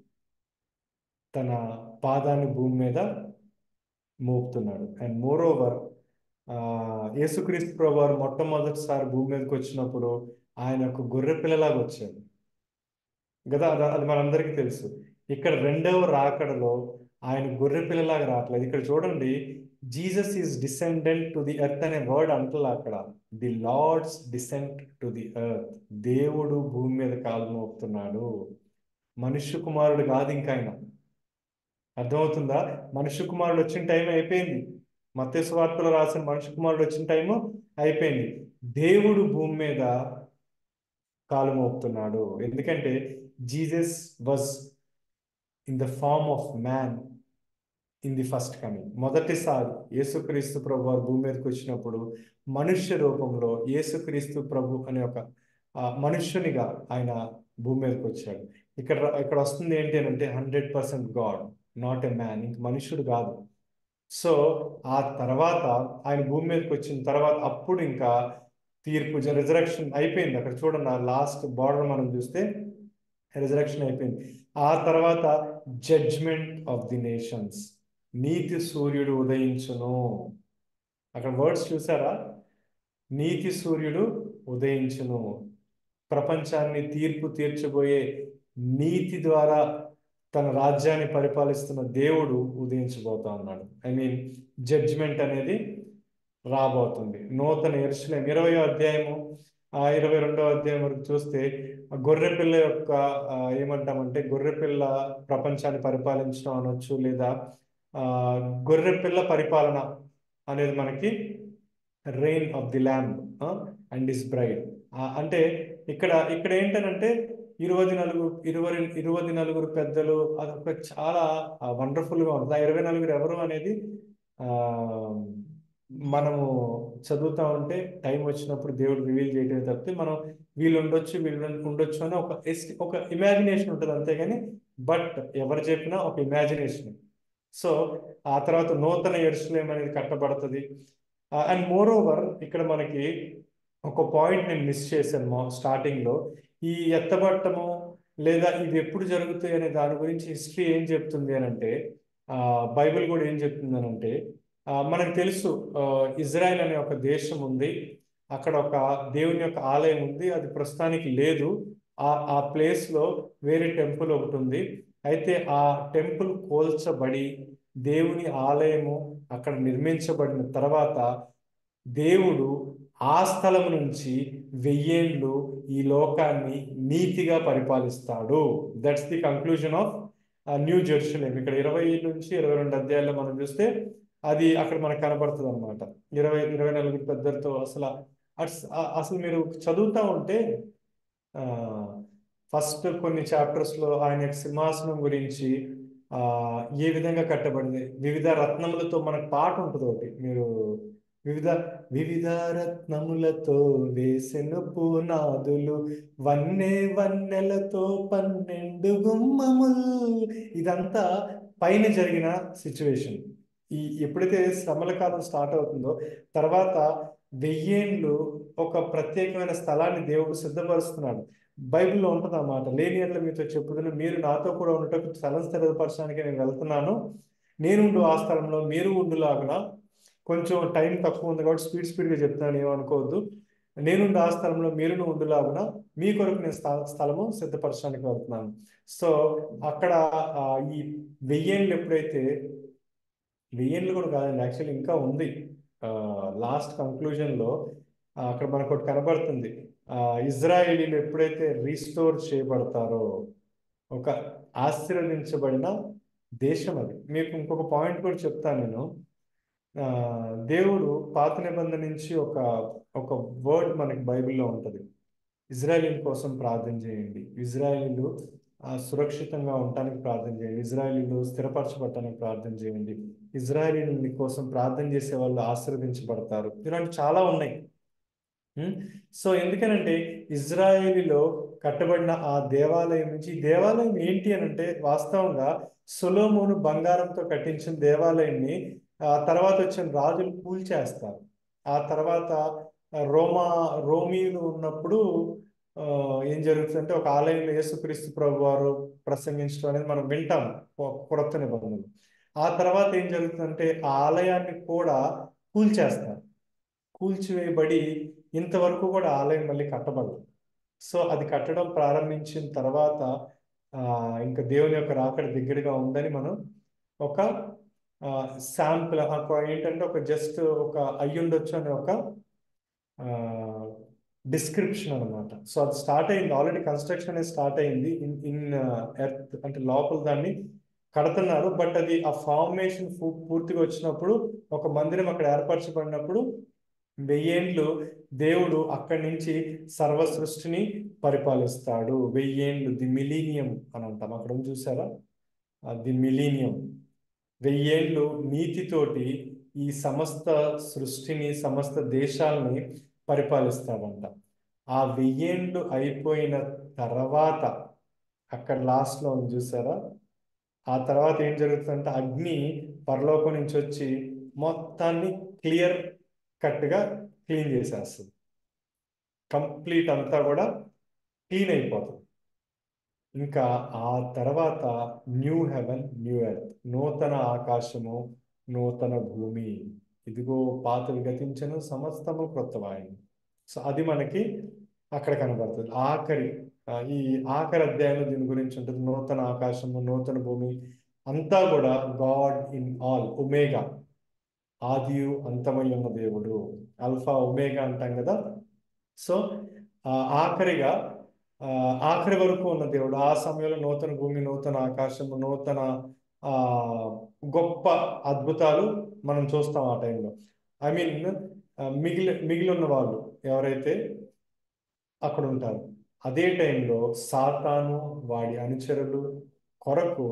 తన పాదాన్ని భూమి మీద మోపుతున్నాడు అండ్ మోర్ ఓవర్ యేసుక్రీస్తు ప్రభువారు మొట్టమొదటిసారి భూమి మీదకి వచ్చినప్పుడు ఆయన ఒక గొర్రె పిల్లలాగా వచ్చాడు కదా అది అది మనందరికీ తెలుసు ఇక్కడ రెండవ రాకడలో ఆయన గొర్రె పిల్లలాగా రావట్లేదు ఇక్కడ చూడండి Jesus is descendant to the earth అనే వర్డ్ అంటలా అక్కడ the Lord's descent to the earth దేవుడు భూమి మీద కాలు మోపుతున్నాడు మనుష్య కుమారుడు కాదు ఇంకా ఆయన అర్థమవుతుందా మనుష్య కుమారుడు వచ్చిన టైం అయిపోయింది మత్స్య వార్తలో రాసిన మనుష్య కుమారుడు వచ్చిన టైము అయిపోయింది దేవుడు భూమి మీద కాలు మోపుతున్నాడు ఎందుకంటే Jesus was in the form of man in the first coming మొదటిసారి యేసుక్రీస్తు ప్రభు వారు భూమి మీదకి వచ్చినప్పుడు మనుష్య రూపంలో యేసుక్రీస్తు ప్రభు అనే ఒక ఆ, మనుష్యునిగా ఆయన భూమి మీదకి వచ్చాడు ఇక్కడ ఇక్కడ వస్తుంది ఏంటి అని అంటే hundred percent God not a man ఇంక మనుష్యుడు కాదు సో ఆ తర్వాత ఆయన భూమి మీదకి వచ్చిన తర్వాత అప్పుడు ఇంకా తీర్పు రిజరక్షన్ అయిపోయింది అక్కడ చూడండి ఆ లాస్ట్ బార్డర్ మనం చూస్తే రిజరక్షన్ అయిపోయింది ఆ తర్వాత జడ్జ్మెంట్ ఆఫ్ ది నేషన్స్ నీతి సూర్యుడు ఉదయించును అక్కడ వర్డ్స్ చూసారా నీతి సూర్యుడు ఉదయించును ప్రపంచాన్ని తీర్పు తీర్చబోయే నీతి ద్వారా తన రాజ్యాన్ని పరిపాలిస్తున్న దేవుడు ఉదయించబోతా ఉన్నాడు ఐ మీన్ జడ్జ్మెంట్ అనేది రాబోతుంది నూతన ఎరుసలేం ఇరవై అధ్యాయము ఆ ఇరవై రెండవ అధ్యాయం వరకు చూస్తే ఆ గొర్రె పిల్ల యొక్క ఆ, ఏమంటామంటే గొర్రె పిల్ల ప్రపంచాన్ని పరిపాలించడం అనొచ్చు లేదా ఆ గొర్రె పిల్ల పరిపాలన అనేది మనకి reign of the land and is bride అంటే ఇక్కడ ఇక్కడ ఏంటనంటే ఇరవై నలుగురు ఇరవై ఇరవై నలుగురు పెద్దలు అదొక చాలా వండర్ఫుల్ గా ఉంటుంది ఆ ఇరవై నలుగురు ఎవరు అనేది ఆ మనము చదువుతా ఉంటే టైం వచ్చినప్పుడు దేవుడు రివీల్ చేయడం తప్పితే మనం వీళ్ళు ఉండొచ్చు వీళ్ళు ఉండొచ్చు అని ఒక ఎస్- ఒక ఇమాజినేషన్ ఉంటుంది అంతేగాని బట్ ఎవరు చెప్పినా ఒక ఇమాజినేషన్ సో ఆ తర్వాత నూతన ఎరుసలేం అనేది కట్టబడుతుంది అండ్ మోర్ ఓవర్ ఇక్కడ మనకి ఒక పాయింట్ నేను మిస్ చేశాను మా స్టార్టింగ్ లో ఈ ఎత్తబట్టము లేదా ఇది ఎప్పుడు జరుగుతాయి అనే దాని గురించి హిస్టరీ ఏం చెప్తుంది అని అంటే ఆ, బైబిల్ కూడా ఏం చెప్తుంది అని అంటే ఆ, మనకు తెలుసు ఆ, ఇజ్రాయెల్ అనే ఒక దేశం ఉంది అక్కడ ఒక దేవుని యొక్క ఆలయం ఉంది అది ప్రస్తుతానికి లేదు ఆ ఆ ప్లేస్ లో వేరే టెంపుల్ ఒకటి ఉంది అయితే ఆ టెంపుల్ కోల్చబడి దేవుని ఆలయము అక్కడ నిర్మించబడిన తర్వాత దేవుడు ఆ స్థలం నుంచి వెయ్యేండ్లు ఈ లోకాన్ని నీతిగా పరిపాలిస్తాడు that's the conclusion of new Jerusalem ఇక్కడ ఇరవై నుంచి ఇరవై రెండు అధ్యాయాల్లో మనం చూస్తే అది అక్కడ మనకు కనబడుతుంది అనమాట ఇరవై ఇరవై నలుగురు పెద్దలతో అసలు అట్స్- అ- అసలు మీరు చదువుతా ఉంటే ఫస్ట్ కొన్ని చాప్టర్స్ లో ఆయన యొక్క సింహాసనం గురించి ఆ ఏ విధంగా కట్టబడింది వివిధ రత్నములతో మనకు పాట ఉంటుంది ఒకటి మీరు వివిధ వివిధ రత్నములతో వేసెను పునాదులు వన్నె వన్నెలతో పన్నెండు గుమ్మములు ఇదంతా పైన జరిగిన సిచ్యువేషన్ ఈ ఎప్పుడైతే శ్రమల కాలం స్టార్ట్ అవుతుందో తర్వాత వెయ్యేండ్లు ఒక ప్రత్యేకమైన స్థలాన్ని దేవుడు సిద్ధపరుస్తున్నాడు బైబిల్లో ఉంటుంది అన్నమాట లేని ఎట్ల మీతో చెప్పుదును మీరు నాతో కూడా ఉండటకు స్థలం స్థిరపరచడానికి నేను వెళ్తున్నాను నేను ఉండు ఆ స్థలంలో మీరు ఉండులాగున కొంచెం టైం తక్కువ ఉంది కాబట్టి స్పీడ్ స్పీడ్గా చెప్తాను ఏమనుకోవద్దు నేను ఆ స్థలంలో మీరును ఉండులాగున మీ కొరకు నేను స్థ- స్థలము సిద్ధపరచడానికి వెళ్తున్నాను సో అక్కడ ఆ, ఈ వెయ్యేళ్ళు ఎప్పుడైతే వెయ్యేళ్ళు కూడా కాదండి యాక్చువల్లీ ఇంకా ఉంది లాస్ట్ కంక్లూజన్లో అక్కడ మనకు ఒకటి కనబడుతుంది ఆ, ఇజ్రాయేలీలు ఎప్పుడైతే రీస్టోర్ చేయబడతారో ఒక ఆశీర్వదించబడిన దేశం అది మీకు ఇంకొక పాయింట్ కూడా చెప్తాను నేను ఆ, దేవుడు పాత నిబంధన నుంచి ఒక ఒక వర్డ్ మనకి బైబిల్లో ఉంటుంది ఇజ్రాయేలీల కోసం ప్రార్థన చేయండి ఇజ్రాయేలీలు ఆ, సురక్షితంగా ఉండటానికి ప్రార్థన చేయండి ఇజ్రాయేలీలు స్థిరపరచబడటానికి ప్రార్థన చేయండి ఇజ్రాయేలీల కోసం ప్రార్థన చేసే వాళ్ళు ఆశీర్వదించబడతారు ఇలాంటి చాలా ఉన్నాయి ఉం? సో ఎందుకనంటే ఇజ్రాయేలీలో కట్టబడిన ఆ దేవాలయం నుంచి ఈ దేవాలయం ఏంటి అని అంటే వాస్తవంగా సొలోమోను బంగారంతో కట్టించిన దేవాలయాన్ని ఆ తర్వాత వచ్చిన రాజులు కూల్చేస్తారు ఆ తర్వాత రోమా రోమీలు ఉన్నప్పుడు ఆ, ఏం జరుగుతుందంటే ఒక ఆలయంలో యేసుక్రీస్తు ప్రభు వారు ప్రసంగించడం అనేది మనం వింటాం కొ- కొత్త నిబంధనలు ఆ తర్వాత ఏం జరుగుతుందంటే ఆ ఆలయాన్ని కూడా కూల్చేస్తారు కూల్చివేయబడి ఇంతవరకు కూడా ఆలయం మళ్ళీ కట్టబడదు సో అది కట్టడం ప్రారంభించిన తర్వాత ఆ, ఇంకా దేవుని యొక్క రాకడ దగ్గరగా ఉందని మనం ఒక శాంపుల్ ఏంటంటే ఒక జస్ట్ ఒక అయ్యుండొచ్చు అనే ఒక డిస్క్రిప్షన్ అనమాట సో అది స్టార్ట్ అయింది ఆల్రెడీ కన్స్ట్రక్షన్ అనేది స్టార్ట్ అయింది ఇన్ ఇన్ ఎర్త్ అంటే లోపల దాన్ని కడుతున్నారు బట్ అది ఆ ఫార్మేషన్ పూర్తిగా వచ్చినప్పుడు ఒక మందిరం అక్కడ ఏర్పరచబడినప్పుడు వెయ్యేండ్లు దేవుడు అక్కడి నుంచి సర్వ సృష్టిని పరిపాలిస్తాడు వెయ్యేండ్లు ది మిలీనియం అని అంటాం అక్కడ ఉంది చూసారా ది మిలీనియం వెయ్యేండ్లు నీతితోటి ఈ సమస్త సృష్టిని సమస్త దేశాలని పరిపాలిస్తాడంట ఆ వెయ్యేండ్లు అయిపోయిన తర్వాత అక్కడ లాస్ట్లో ఉంది చూసారా ఆ తర్వాత ఏం జరుగుతుందంటే అగ్ని పరలోకం నుంచి వచ్చి మొత్తాన్ని క్లియర్ కట్గా క్లీన్ చేసేస్తుంది కంప్లీట్ అంతా కూడా క్లీన్ అయిపోతుంది ఇంకా ఆ తర్వాత న్యూ హెవెన్ న్యూ ఎర్త్ నూతన ఆకాశము నూతన భూమి ఇదిగో పాతవి గతించను సమస్తము క్రొత్తవాయను సో అది మనకి అక్కడ కనబడుతుంది ఆఖరి ఆ, ఈ ఆఖరి అధ్యాయంలో దీని గురించి ఉంటుంది నూతన ఆకాశము నూతన భూమి అంతా కూడా గాడ్ ఇన్ ఆల్ ఒమేగా ఆదియు అంతమై ఉన్న దేవుడు అల్ఫా ఒమేగా అంటాం కదా సో ఆ, ఆఖరిగా ఆ, ఆఖరి వరకు ఉన్న దేవుడు ఆ సమయంలో నూతన భూమి నూతన ఆకాశము నూతన ఆ గొప్ప అద్భుతాలు మనం చూస్తాం ఆ టైంలో ఐ మీన్ మిగిలి మిగిలి ఉన్న వాళ్ళు ఎవరైతే అక్కడ ఉంటారు అదే టైంలో సాతాను వాడి అనుచరులు కొరకు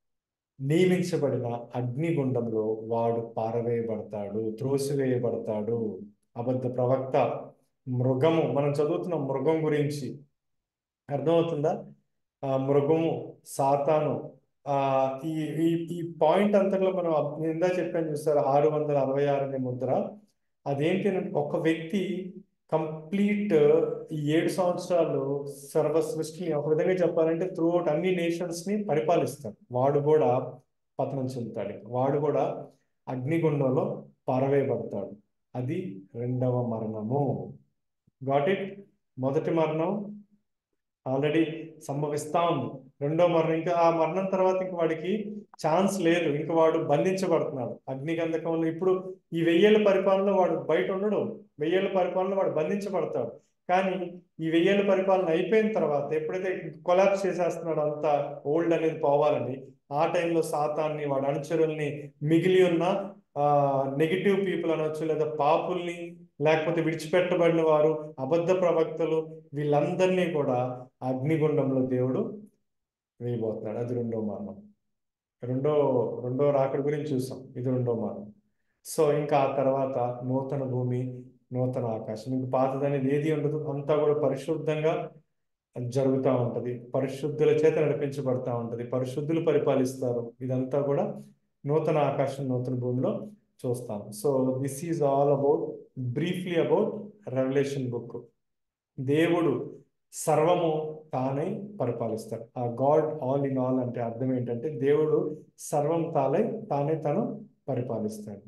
నియమించబడిన అగ్నిగుండంలో వాడు పారవేయబడతాడు త్రోసివేయబడతాడు అబద్ధ ప్రవక్త మృగము మనం చదువుతున్న మృగం గురించి అర్థమవుతుందా ఆ మృగము సాతాను ఆ ఈ ఈ ఈ పాయింట్ అంతట్లో మనం అబ్- నేను ఇందా చెప్పాను చూసారు ఆరు వందల అరవై ఆరు అనే ముద్ర అదేంటి అంటే ఒక వ్యక్తి కంప్లీట్ ఈ ఏడు సంవత్సరాలు సర్వ సృష్టిని ఒక విధంగా చెప్పాలంటే త్రూ అవుట్ అన్ని నేషన్స్ ని పరిపాలిస్తాడు వాడు కూడా పతనం చెందుతాడు వాడు కూడా అగ్నిగుండంలో పారవేయబడతాడు అది రెండవ మరణము గాట్ ఇట్ మొదటి మరణం ఆల్రెడీ సంభవిస్తా ఉంది రెండో మరణం ఇంకా ఆ మరణం తర్వాత ఇంక వాడికి ఛాన్స్ లేదు ఇంక వాడు బంధించబడుతున్నాడు అగ్నిగంధకంలో ఇప్పుడు ఈ వెయ్యేళ్ళ పరిపాలనలో వాడు బయట ఉండడు వెయ్యేళ్ళ పరిపాలనలో వాడు బంధించబడతాడు కానీ ఈ వెయ్యేళ్ళ పరిపాలన అయిపోయిన తర్వాత ఎప్పుడైతే కొలాప్స్ చేసేస్తున్నాడు అంతా ఓల్డ్ అనేది పోవాలని ఆ టైంలో సాతాన్ని వాడి అనుచరుల్ని మిగిలి ఉన్న ఆ నెగిటివ్ పీపుల్ అనొచ్చు లేదా పాపుల్ని లేకపోతే విడిచిపెట్టబడిన వారు అబద్ధ ప్రవక్తలు వీళ్ళందరినీ కూడా అగ్నిగుండంలో దేవుడు వేయబోతున్నాడు అది రెండో మరణం రెండో రెండో రాకడ గురించి చూసాం ఇది రెండో మరణం సో ఇంకా ఆ తర్వాత నూతన భూమి నూతన ఆకాశం ఇంక పాతది అనేది ఏది ఉండదు అంతా కూడా పరిశుద్ధంగా జరుగుతూ ఉంటది పరిశుద్ధుల చేత నడిపించబడతా ఉంటది పరిశుద్ధులు పరిపాలిస్తారు ఇదంతా కూడా నూతన ఆకాశం నూతన భూమిలో చూస్తాం so this is all about briefly about revolution book దేవుడు సర్వము తానై పరిపాలిస్తాడు ఆ గాడ్ ఆల్ ఇన్ ఆల్ అంటే అర్థం ఏంటంటే దేవుడు సర్వం తానై తానే తను పరిపాలిస్తాడు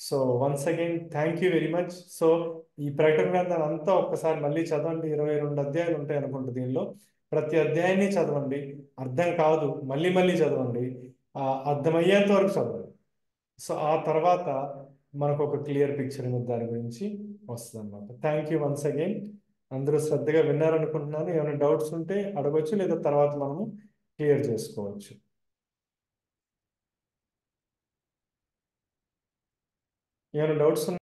so once again thank you very much so ఈ ప్రకటన గ్రంథాన్ని అంతా ఒక్కసారి మళ్ళీ చదవండి ఇరవై రెండు అధ్యాయాలు ఉంటాయి అనుకుంటా దీనిలో ప్రతి అధ్యాయాన్ని చదవండి అర్థం కాదు మళ్ళీ మళ్ళీ చదవండి ఆ అర్థమయ్యేంత వరకు చదవండి సో ఆ తర్వాత మనకు ఒక క్లియర్ పిక్చర్ అనేది దాని గురించి వస్తుంది అనమాట థ్యాంక్ యూ వన్స్ అగైన్ అందరూ శ్రద్ధగా విన్నారనుకుంటున్నాను ఏమైనా డౌట్స్ ఉంటే అడగొచ్చు లేదా తర్వాత మనము క్లియర్ చేసుకోవచ్చు ఏమైనా డౌట్స్